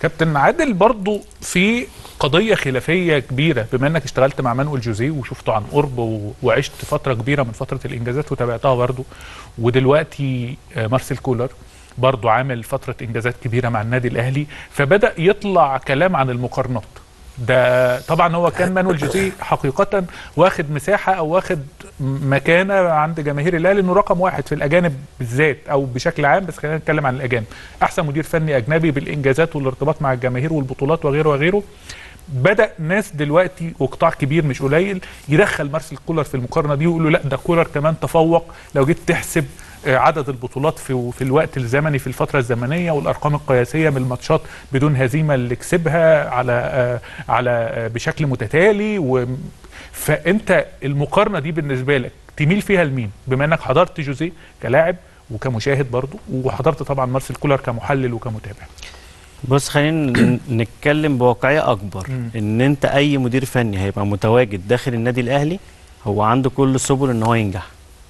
كابتن عادل برضو في قضيه خلافيه كبيره بما انك اشتغلت مع مانويل جوزيه وشفته عن قرب و- وعشت فتره كبيره من فتره الانجازات وتابعتها برضو ودلوقتي آه، مارسيل كولر برضو عامل فتره انجازات كبيره مع النادي الاهلي فبدا يطلع كلام عن المقارنات ده طبعا هو كان مانويل جوزيه حقيقه واخد مساحه او واخد مكانه عند جماهير الاهلي انه رقم واحد في الاجانب بالذات او بشكل عام بس خلينا نتكلم عن الاجانب احسن مدير فني اجنبي بالانجازات والارتباط مع الجماهير والبطولات وغيره وغيره بدا ناس دلوقتي وقطاع كبير مش قليل يدخل مارسيل كولر في المقارنه دي ويقول له لا ده كولر كمان تفوق لو جيت تحسب آه، عدد البطولات في في الوقت الزمني في الفتره الزمنيه والارقام القياسيه من الماتشات بدون هزيمه اللي كسبها على آه، على آه، بشكل متتالي و فانت المقارنه دي بالنسبه لك تميل فيها لمين بما انك حضرت جوزيه كلاعب وكمشاهد برضه وحضرت طبعا مارسيل كولر كمحلل وكمتابع بص خلينا ن- نتكلم بواقعيه اكبر مم. ان انت اي مدير فني هيبقى متواجد داخل النادي الاهلي هو عنده كل سبل ان هو ينجح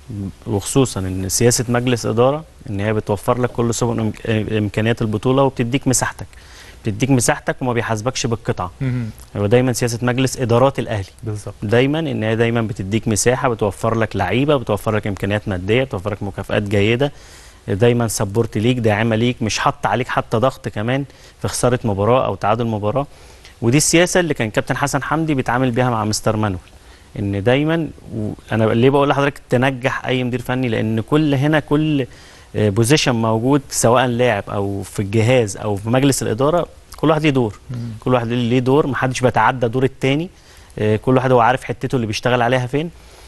وخصوصا ان سياسه مجلس اداره ان هي بتوفر لك كل سبل إمك- امكانيات البطوله وبتديك مساحتك بتديك مساحتك وما بيحاسبكش بالقطعه هو دايما سياسه مجلس ادارات الاهلي بالظبط دايما ان هي دايما بتديك مساحه بتوفر لك لعيبه بتوفر لك امكانيات ماديه بتوفر لك مكافآت جيده دايما سبورت ليك داعمه ليك مش حاطه عليك حتى ضغط كمان في خساره مباراه او تعادل مباراه ودي السياسه اللي كان كابتن حسن حمدي بيتعامل بيها مع مستر مانويل ان دايما وانا ليه بقول لحضرتك تنجح اي مدير فني لان كل هنا كل بوزيشن موجود سواء لاعب او في الجهاز او في مجلس الاداره كل واحد ليه دور كل واحد ليه دور محدش بيتعدى دور التاني آه، كل واحد هو عارف حتته اللي بيشتغل عليها فين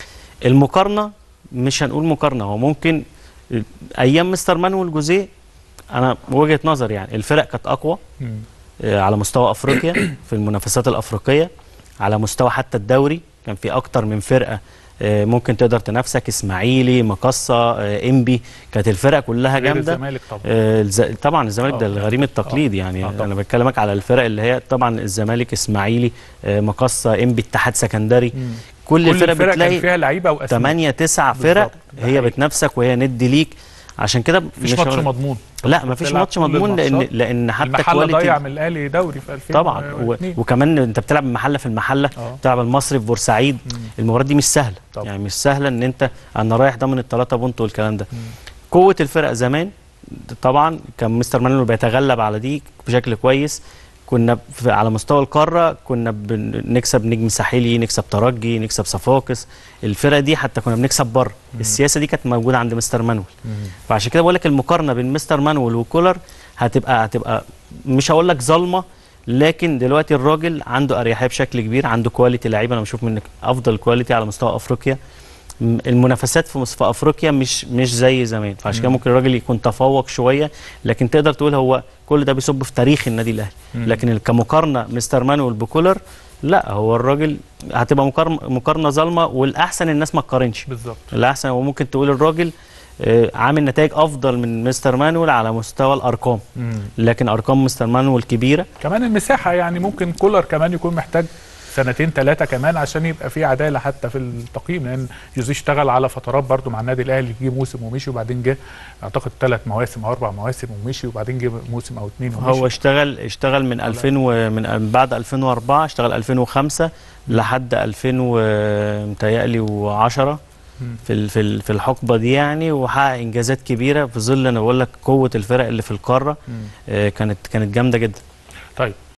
المقارنه مش هنقول مقارنه هو ممكن آه، ايام مستر مانويل جوزيه انا وجهه نظر يعني الفرق كانت اقوى مم. آه، على مستوى افريقيا في المنافسات الافريقيه على مستوى حتى الدوري كان في اكتر من فرقه آه، ممكن تقدر تنافسك اسماعيلي مقصه آه، انبي كانت الفرق كلها غير جامده الزمالك طبعا آه، الز... طبعا الزمالك ده آه. الغريم التقليدي آه. يعني آه طبعا. انا بكلمك على الفرق اللي هي طبعا الزمالك اسماعيلي آه، مقصه انبي اتحاد سكندري مم. كل, كل الفرق الفرق كان بتلاقي فيها لعيبه واسماء 8 9 فرق بالظبط، ده هي حقيقي. بتنافسك وهي ند ليك عشان كده مفيش مش ماتش هقول- مضمون لا مفيش بتلعب ماتش كل مضمون لان الماتشات. لان حتى المحله كواليتي ضيع من الاهلي دوري في 2000 طبعا و... وكمان انت بتلعب محله في المحله آه. بتلعب المصري في بورسعيد مم. المباراه دي مش سهله طبعا. يعني مش سهله ان انت انا رايح ضامن الثلاثه بونت والكلام ده مم. قوه الفرق زمان طبعا كان مستر مانويل بيتغلب على دي بشكل كويس كنا في على مستوى القاره كنا بنكسب نجم ساحلي نكسب ترجي نكسب صفاقس الفرق دي حتى كنا بنكسب بره السياسه دي كانت موجوده عند مستر مانويل مم. فعشان كده بقول لك المقارنه بين مستر مانويل وكولر هتبقى هتبقى مش هقول لك ظالمه لكن دلوقتي الراجل عنده اريحيه بشكل كبير عنده كواليتي لعيبه انا بشوف منك افضل كواليتي على مستوى افريقيا م- المنافسات في مس- في افريقيا مش مش زي زمان فعشان كده مم. ممكن الراجل يكون تفوق شويه لكن تقدر تقول هو كل ده بيصب في تاريخ النادي الاهلي مم. لكن كمقارنه مستر مانويل بكولر لا هو الراجل هتبقى مقارنه مقارنه ظالمه والاحسن الناس ما تقارنش بالظبط الاحسن هو ممكن تقول الراجل آه، عامل نتائج افضل من مستر مانويل على مستوى الارقام مم. لكن ارقام مستر مانويل كبيره كمان المساحه يعني ممكن كولر كمان يكون محتاج سنتين ثلاثه كمان عشان يبقى في عداله حتى في التقييم لان جوزيه اشتغل على فترات برضو مع النادي الاهلي جه موسم ومشي وبعدين جه اعتقد ثلاث مواسم او اربع مواسم ومشي وبعدين جه موسم او اثنين ومشي هو اشتغل اشتغل من 2000 ومن بعد 2004 اشتغل 2005 لحد 2000 ومتهيألي و10 مم. في ال- في ال- في الحقبه دي يعني وحقق انجازات كبيره في ظل انا بقول لك قوه الفرق اللي في القاره مم. آه، كانت كانت جامده جدا طيب